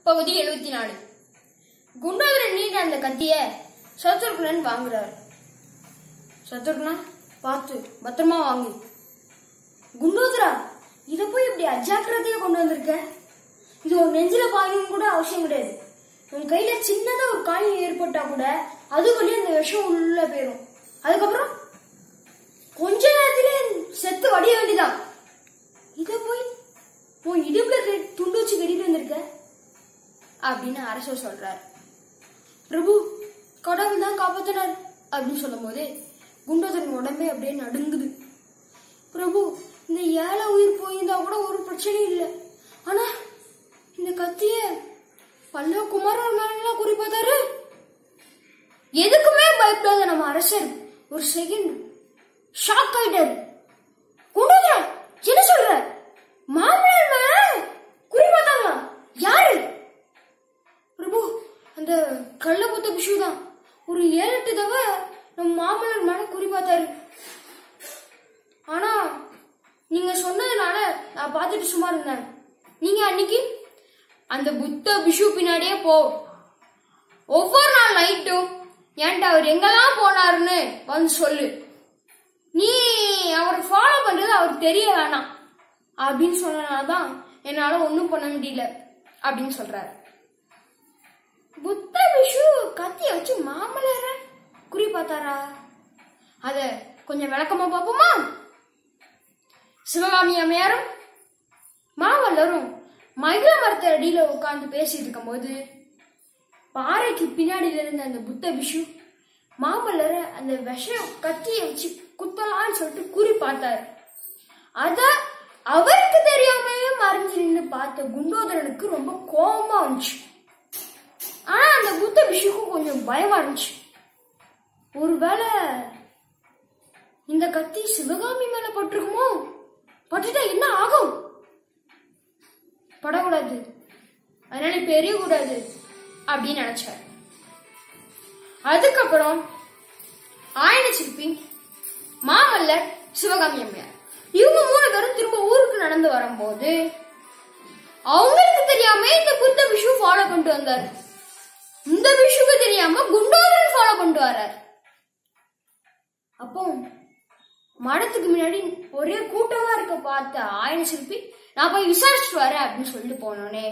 பகுதி எழுபத்தி நாலு குண்டோதரன் நீண்ட அந்த கத்திய சத்ருகுணன் வாங்குறாரு சத்ருகுணா பார்த்து பத்திரமா வாங்கு குண்டோதரா இத போய் இப்படி அஜாக்கிரதையா கொண்டு வந்திருக்க இது ஒரு நெஞ்சில பாயும் கூட அவசியம் கிடையாது உன் கையில சின்னதா ஒரு காயம் ஏற்பட்டா கூட அதுக்குள்ளேயே அந்த விஷம் உள்ள போயிரும் அதுக்கப்புறம் கொஞ்ச நேரத்திலே செத்து வடிய வேண்டியதான் இத போய் உன் இடுப்புல கெ- துண்டு வச்சு கட்டிட்டு வந்திருக்க அப்படின்னு அரசர் சொல்றாரு பிரபு கடவுள் தான் காப்பாத்தினார் அப்படின்னு சொல்லும்போது குண்டோதரன் உடம்பே அப்படியே நடுங்குது பிரபு இந்த ஏழை உயிர் போயிருந்தா கூட ஒரு பிரச்சனையும் இல்லை ஆனா இந்த கத்திய பல்லவ குமாரன் மேலாம் குறிப்பாதாரு எதுக்குமே பயப்படாத நம்ம அரசர் ஒரு செகண்ட் ஷாக் ஆயிட்டாரு குண்டோதரன் என்ன சொல்ற மாமனார் மேல குறிப்பாத்தாங்களா யாரு பிரபு அந்த கள்ளபுத்த பிஷு தான் ஒரு ஏழு எட்டு தடவை நம்ம மாமனார் மேல குறி பார்த்தாரு ஆனா நீங்க சொன்னதுனால நான் பார்த்துட்டு சும்மா இருந்தேன் நீங்க அன்னைக்கு அந்த புத்த பிஷு பின்னாடியே போ ஒவ்வொரு நாள் நைட்டும் ஏன்டா அவர் எங்கெல்லாம் போனாருன்னு வந்து சொல்லு நீ அவரை ஃபாலோ பண்றது அவருக்கு தெரிய வேணாம் அப்படின்னு சொன்னனால தான் என்னால ஒன்றும் பண்ண முடியல அப்படின்னு சொல்றாரு புத்த விஷு கத்திய வச்சு மாமலர குறி பார்த்தாரா அத கொஞ்சம் விளக்கமா பார்ப்போமா சிவகாமி அம்மையாரும் மாமல்லரும் மகிழ மரத்து அடியில உட்கார்ந்து பேசிட்டு இருக்கும்போது பாறைக்கு பின்னாடியில இருந்த அந்த புத்த விஷு மாமல்லர அந்த விஷம் கத்திய வச்சு குத்தலான்னு சொல்லிட்டு குறி பார்த்தாரு அத அவருக்கு தெரியாமவே மறைஞ்சு நின்று பார்த்த குண்டோதரனுக்கு ரொம்ப கோபமா வந்துச்சு ஆனா அந்த புத்த விஷுக்கும் கொஞ்சம் பயமா இருந்துச்சு ஒருவேளை இந்த கத்தி சிவகாமி மேல பட்டிருக்குமோ பட்டுட்டா என்ன ஆகும் படக்கூடாது அதனால இப்ப எரியக்கூடாது அப்படின்னு நினைச்சார் அதுக்கப்புறம் ஆயன சிற்பி மாமல்லர் சிவகாமி அம்மையார் இவங்க மூணு பேரும் திரும்ப ஊருக்கு நடந்து வரும்போது அவங்களுக்கு தெரியாம இந்த புத்த விஷு ஃபாலோ பண்ணிட்டு வந்தாரு இந்த விஷுக்கு தெரியாம குண்டோதரன் ஃபாலோ பண்ணிட்டு வர்றாரு அப்போ மடத்துக்கு முன்னாடி ஒரே கூட்டமா இருக்க பார்த்த ஆயன சிற்பி நான் போய் விசாரிச்சுட்டு வரேன் அப்படின்னு சொல்லிட்டு போனோனே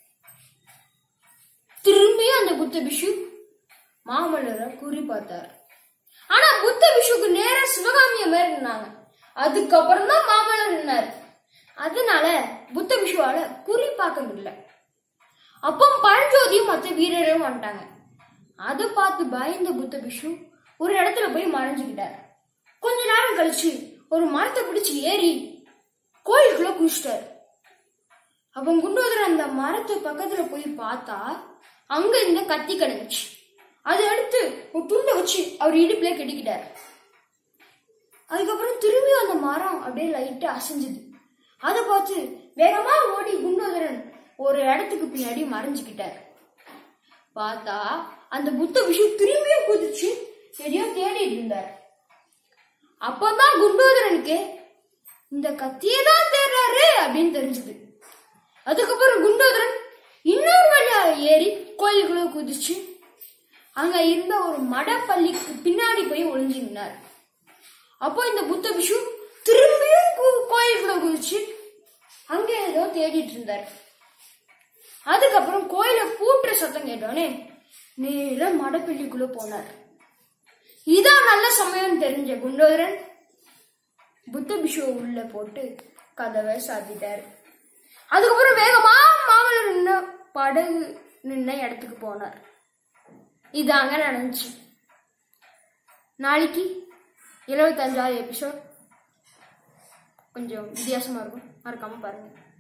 திரும்பியும் அந்த புத்த பிஷு மாமல்லரை குறி பார்த்தார் ஆனா புத்த பிஷுக்கு நேரா சிவகாமிய மாதிரி இருந்தாங்க அதுக்கப்புறம் தான் மாமல்லர் நின்னாரு அதனால புத்த பிஷுவால குறி பார்க்க முடியல அப்போ பரஞ்சோதியும் மற்ற வீரரும் வந்துட்டாங்க அதை பார்த்து பயந்த புத்த பிஷு ஒரு இடத்துல போய் மறைஞ்சுக்கிட்டார் கொஞ்ச நேரம் கழிச்சு ஒரு மரத்தை பிடிச்சு ஏறி கோயிலுக்குள்ள குளிச்சிட்டாரு அப்ப குண்டோதரன் அந்த மரத்து பக்கத்துல போய் பார்த்தா அங்க இந்த கத்தி கிடந்துச்சு அதை எடுத்து ஒரு துண்டை வச்சு அவர் இடுப்புல கட்டிக்கிட்டாரு அதுக்கப்புறம் திரும்பி அந்த மரம் அப்படியே லைட்டா அசைஞ்சுது அதை பார்த்து வேகமா ஓடி குண்டோதரன் ஒரு இடத்துக்கு பின்னாடி மறைஞ்சுக்கிட்டார் பார்த்தா அந்த புத்த விஷயம் திரும்பியும் குதிச்சு எதையோ தேடிட்டு இருந்தார் அப்பதான் குண்டோதரனுக்கு இந்த கத்தியே தான் தேடுறாரு அப்படின்னு தெரிஞ்சது அதுக்கப்புறம் குண்டோதரன் இன்னொரு வழியா ஏறி கோயிலுக்குள்ள குதிச்சு அங்க இருந்த ஒரு மடப்பள்ளிக்கு பின்னாடி போய் ஒளிஞ்சிருந்தார் அப்போ இந்த புத்த பிஷு திரும்பியும் கு- கோயிலுக்குள்ள குதிச்சு அங்க ஏதோ தேடிட்டு இருந்தார் அதுக்கப்புறம் கோயில பூட்டுற சத்தம் கேட்டோன்னே நேரா மடப்பள்ளிக்குள்ள போனார் இதான் நல்ல சமயம் தெரிஞ்ச குண்டோதரன் புத்த பிஷுவை உள்ள போட்டு கதவை சாத்திட்டாரு அதுக்கப்புறம் வேகமா மாமல்லர் நின்ன படகு நின்ன இடத்துக்கு போனார் இதாங்க நடந்துச்சு நாளைக்கு இருபத்தஞ்சாவது எபிசோட் கொஞ்சம் வித்தியாசமா இருக்கும் மறக்காம பாருங்க